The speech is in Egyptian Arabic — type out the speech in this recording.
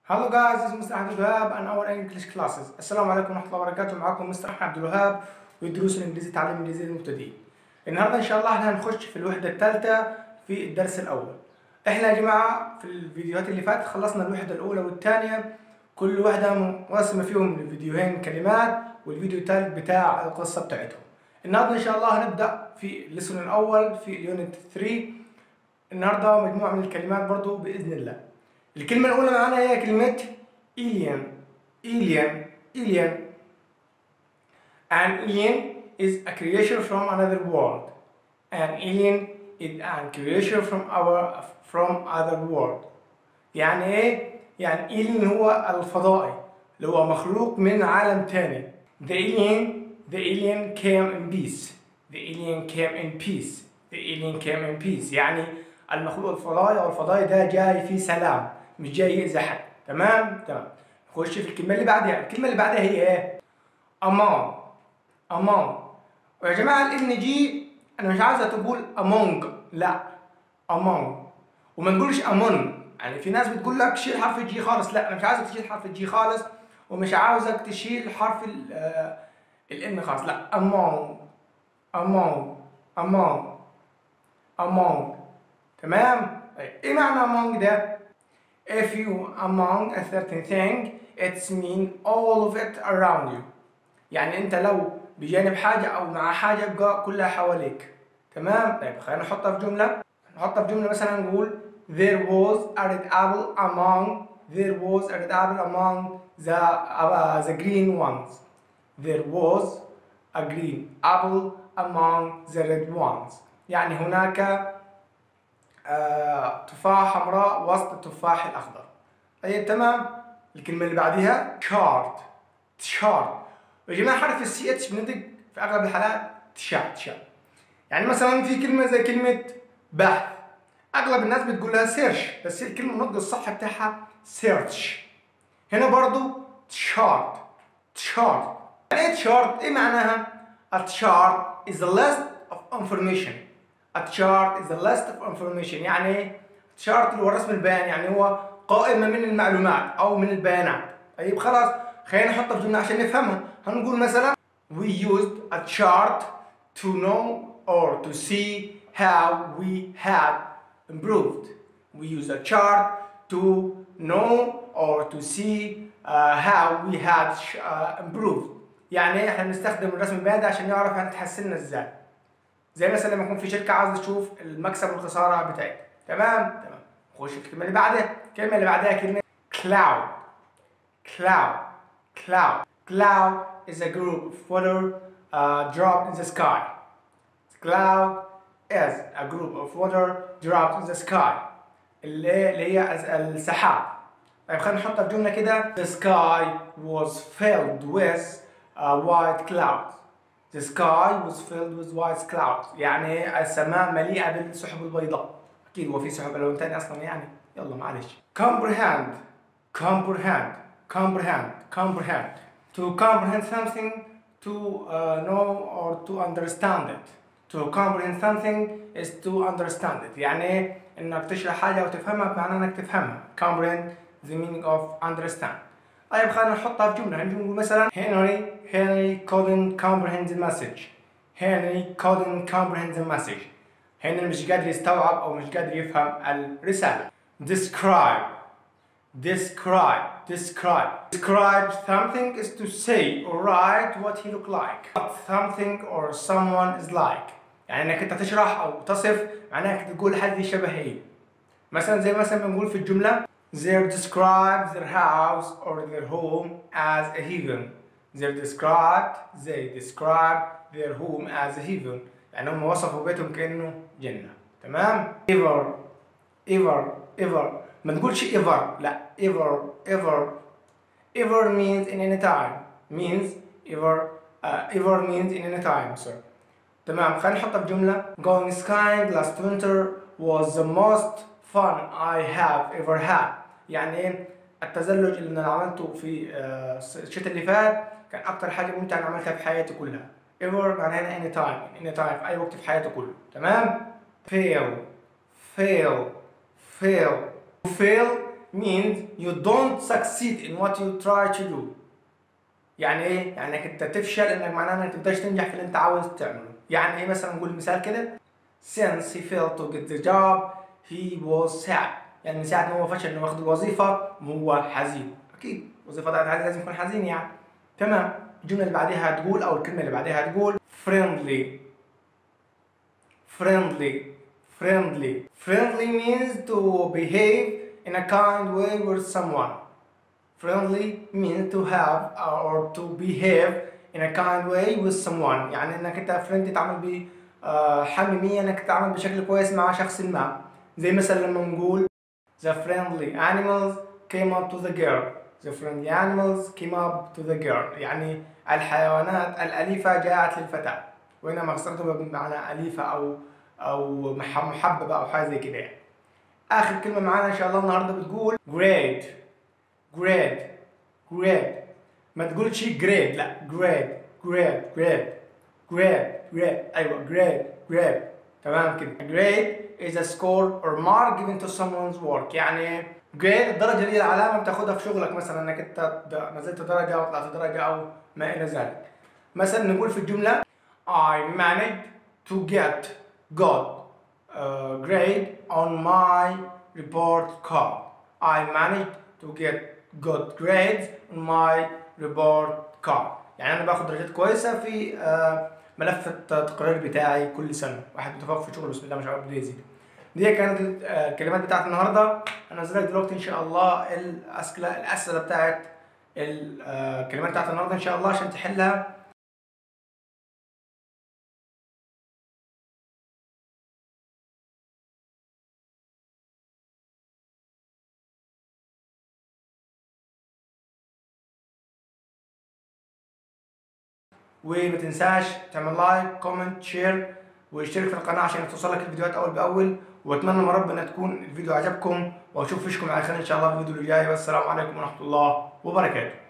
Hello guys, this is Mr. Abdul Wahab and our English classes. السلام عليكم ورحمة الله وبركاته معكم مستر أحمد عبد الوهاب ودروس الإنجليزي تعليم الإنجليزي للمبتدئين. النهاردة إن شاء الله احنا هنخش في الوحدة الثالثة في الدرس الأول. احنا يا جماعة في الفيديوهات اللي فاتت خلصنا الوحدة الأولى والثانية كل واحدة مقسمة فيهم لفيديوهين كلمات والفيديو الثالث بتاع القصة بتاعتهم. النهارده إن شاء الله هنبدأ في الليسون الأول في اليونت 3 النهارده مجموعة من الكلمات برضو بإذن الله. الكلمة الأولى معانا هي كلمة alien alien alien An alien is a creature from another world. An alien is a creature from our from other world. يعني إيه؟ يعني alien هو الفضائي اللي هو مخلوق من عالم تاني. The alien the alien came in peace. The alien came in peace. The alien came in peace. يعني المخلوق الفضائي أو الفضائي ده جاي في سلام مش جاي يأذي حد. تمام؟ تمام. نخش في الكلمة اللي بعدها، الكلمة اللي بعدها هي إيه؟ among among ويا جماعة الإن جي أنا مش عايزة تقول among لا among وما نقولش among يعني في ناس بتقول لك شيل حرف الجي خالص لا أنا مش عايزك تشيل حرف الجي خالص ومش عاوزك تشيل حرف ال آه الإن خالص لا among among among among تمام؟ طيب إيه معنى among ده؟ If you among a certain thing it's mean all of it around you يعني انت لو بجانب حاجة او مع حاجة يبقى كلها حواليك تمام طيب خلينا نحطها في جملة نحطها في جملة مثلا نقول there was a red apple among there was a red apple among the uh, the green ones there was a green apple among the red ones يعني هناك آه تفاحة حمراء وسط التفاح الأخضر طيب تمام الكلمة اللي بعديها chart chart يا جماعة حرف السي اتش بنطق في أغلب الحالات تشا تشا يعني مثلا في كلمة زي كلمة بحث أغلب الناس بتقولها سيرش بس هي الكلمة النطق الصح بتاعها سيرش هنا برضو chart chart يعني ايه chart؟ ايه معناها؟ A chart is a list of information A chart is a list of information يعني ايه؟ chart اللي هو رسم البيان يعني هو قائمة من المعلومات أو من البيانات طيب خلاص خلينا نحطها في جملة عشان نفهمها هنقول مثلا we used a chart to know or to see how we had improved we used a chart to know or to see uh, how we had uh, improved يعني احنا بنستخدم الرسم البياني ده عشان نعرف احنا اتحسنا ازاي زي مثلا لما يكون في شركة عاوزة تشوف المكسب والخسارة بتاعتها تمام تمام نخش في الكلمة اللي بعدها الكلمة اللي بعدها كلمة cloud cloud cloud cloud is a group of water uh, dropped in the sky cloud is a group of water dropped in the sky اللي اللي هي السحاب طيب خلينا نحطها في جملة كده the sky was filled with uh, white clouds the sky was filled with white clouds يعني السماء مليئة بالسحب البيضاء أكيد هو في سحب ألوان تاني أصلا يعني يلا معلش comprehend comprehend comprehend comprehend to comprehend something to uh, know or to understand it to comprehend something is to understand it يعني انك تشرح حاجه وتفهمها بمعنى انك تفهمها comprehend the meaning of understand طيب خلينا نحطها في جمله نقول مثلا Henry Henry couldn't comprehend the message Henry couldn't comprehend the message هنري مش قادر يستوعب او مش قادر يفهم الرساله describe describe describe describe something is to say or write what he look like what something or someone is like يعني انك انت تشرح او تصف معناها انك تقول حد شبه ايه مثلا زي مثلا بنقول في الجمله they describe their house or their home as a heaven they described they describe their home as a heaven يعني هم وصفوا بيتهم كانه جنه تمام ever ever ever ما تقولش ever لا ever ever ever means in any time means ever uh, ever means in any time sorry تمام خلينا نحطها في جملة going skiing last winter was the most fun I have ever had يعني التزلج اللي انا عملته في الشتاء اللي فات كان اكتر حاجة ممتعة انا عملتها في حياتي كلها ever معناها هنا any time any time في اي وقت في حياتي كله تمام fail fail fail fail means you don't succeed in what you try to do يعني ايه؟ يعني انك انت تفشل انك معناه انك تقدرش تنجح في اللي انت عاوز تعمله يعني ايه مثلا نقول مثال كده since he failed to get the job he was sad يعني من ساعة ما هو فشل انه ياخد الوظيفة هو حزين اكيد وظيفة ضاعت عليه لازم يكون حزين يعني تمام الجملة اللي بعدها هتقول او الكلمة اللي بعدها هتقول friendly friendly friendly friendly means to behave in a kind way with someone friendly means to have or to behave in a kind way with someone يعني انك انت friendly تعمل بحميمية انك تتعامل بشكل كويس مع شخص ما زي مثلا لما نقول the friendly animals came up to the girl the friendly animals came up to the girl يعني الحيوانات الأليفة جاءت للفتاة وهنا مقصرته بمعنى أليفة أو أو محببة أو حاجة زي كده يعني. آخر كلمة معانا إن شاء الله النهاردة بتقول grade grade grade ما تقولش grade لا grade grade grade grade grade أيوة grade grade تمام كده grade is a score or mark given to someone's work يعني grade الدرجة دي العلامة بتاخدها في شغلك مثلا انك انت نزلت درجة او طلعت درجة او ما الى ذلك مثلا نقول في الجملة I managed to get good uh, grade on my report card I managed to get good grades on my report card يعني انا باخد درجات كويسة في uh, ملف التقرير بتاعي كل سنة واحد متفوق في شغله بسم الله ما شاء الله بدي يزيد دي كانت الكلمات بتاعت النهارده هنزل لك دلوقتي ان شاء الله الاسئله الاسئله بتاعت الكلمات بتاعت النهارده ان شاء الله عشان تحلها وما تنساش تعمل لايك كومنت شير واشترك في القناه عشان توصلك الفيديوهات اول باول واتمنى من ربنا تكون الفيديو عجبكم واشوف فيشكم على خير ان شاء الله في الفيديو اللي جاي والسلام عليكم ورحمه الله وبركاته